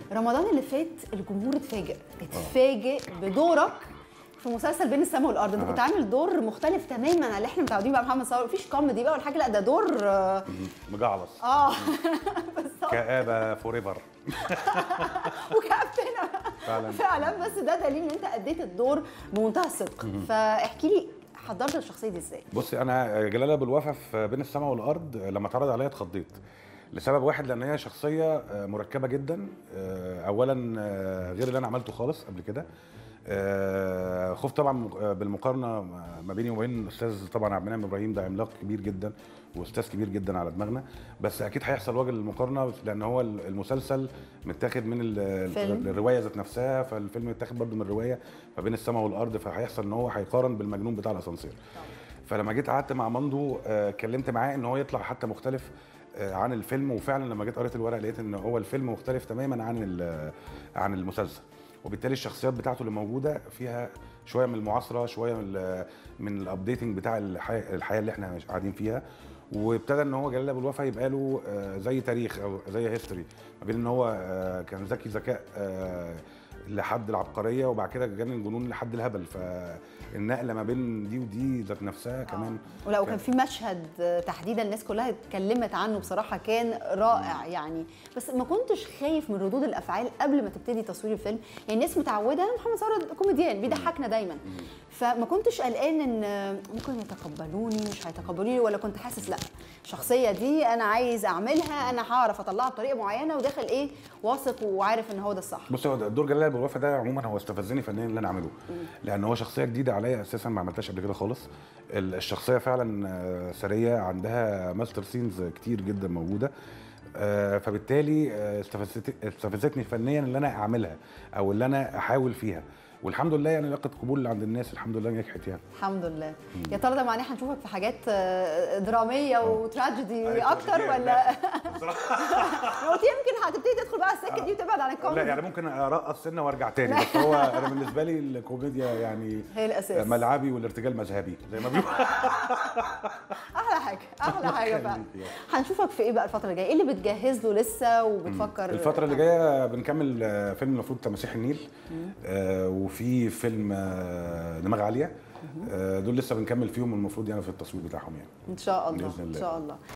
رمضان اللي فات الجمهور اتفاجئ اتفاجئ بدورك في مسلسل بين السماء والارض انت آه. كنت عامل دور مختلف تماما عن اللي احنا متعودين بقى محمد صلاح مفيش كوميدي بقى ولا حاجه لا ده دور اه مجعلص آه. بالظبط كآبة فور ايفر وكابتن فعلا فعلا بس ده دليل ان انت اديت الدور بمنتهى الصدق فاحكي لي حضرت الشخصيه دي ازاي بصي انا جلال ابو الوفا في بين السماء والارض لما اتعرض عليا اتخضيت لسبب واحد لان هي شخصيه مركبه جدا اولا غير اللي انا عملته خالص قبل كده آه، خفت طبعا بالمقارنه ما بيني وبين الاستاذ طبعا عبد المنعم ابراهيم ده عملاق كبير جدا واستاذ كبير جدا على دماغنا بس اكيد هيحصل وجه المقارنه لان هو المسلسل متاخد من ال- فيلم. الروايه ذات نفسها فالفيلم متاخد برضه من الروايه ما بين السماء والارض فهيحصل ان هو هيقارن بالمجنون بتاع الاسانسير فلما جيت قعدت مع مندو آه، اتكلمت معاه ان هو يطلع حتى مختلف آه، عن الفيلم وفعلا لما جيت قريت الورق لقيت ان هو الفيلم مختلف تماما عن ال- عن المسلسل وبالتالي الشخصيات بتاعته اللي موجوده فيها شويه من المعاصره شويه من ال من الابديتنج بتاع الحياه, الحياة اللي احنا قاعدين فيها وابتدى ان هو جلال ابو الوفا يبقى له آه، زي تاريخ او زي هيستوري ما بين ان هو آه، كان ذكي ذكاء آه، لحد العبقريه وبعد كده جاني الجنون لحد الهبل فالنقله ما بين دي ودي ذات نفسها كمان ولو كان في مشهد تحديدا الناس كلها اتكلمت عنه بصراحه كان رائع يعني بس ما كنتش خايف من ردود الافعال قبل ما تبتدي تصوير الفيلم يعني الناس متعوده محمد صلاح كوميديان بيضحكنا دايما فما كنتش قلقان ان ممكن يتقبلوني مش هيتقبلوني ولا كنت حاسس لا الشخصيه دي انا عايز اعملها انا هعرف اطلعها بطريقه معينه وداخل ايه واثق وعارف ان هو ده الصح بص هو دور جلال ابو الوفا ده عموما هو استفزني فنيا اللي انا اعمله لان هو شخصيه جديده عليا اساسا ما عملتهاش قبل كده خالص ال- الشخصيه فعلا آه، سريه عندها ماستر سينز كتير جدا موجوده آه، فبالتالي آه، استفزت استفزتني فنيا اللي انا اعملها او اللي انا احاول فيها والحمد لله يعني لقت قبول عند الناس الحمد لله نجحت يعني الحمد لله يا ترى ده معناه هنشوفك في حاجات آه، دراميه وتراجيدي اكتر ولا قلت يمكن هتبتدي تدخل بقى السكه دي وتبعد عن لا الكوميدي يعني ممكن ارقص سنه وارجع تاني بس هو انا بالنسبه لي الكوميديا يعني هي الاساس ملعبي والارتجال مذهبي زي ما بيقولوا احلى حاجه احلى حاجه فعلا يخليك هنشوفك في ايه بقى الفتره اللي جايه ايه اللي بتجهز له لسه وبتفكر الفترة اللي جاية بنكمل آه، فيلم المفروض تماسيح النيل آه وفي فيلم آه دماغ عالية آه دول لسه بنكمل فيهم المفروض يعني في التصوير بتاعهم يعني ان شاء الله بإذن الله. ان شاء الله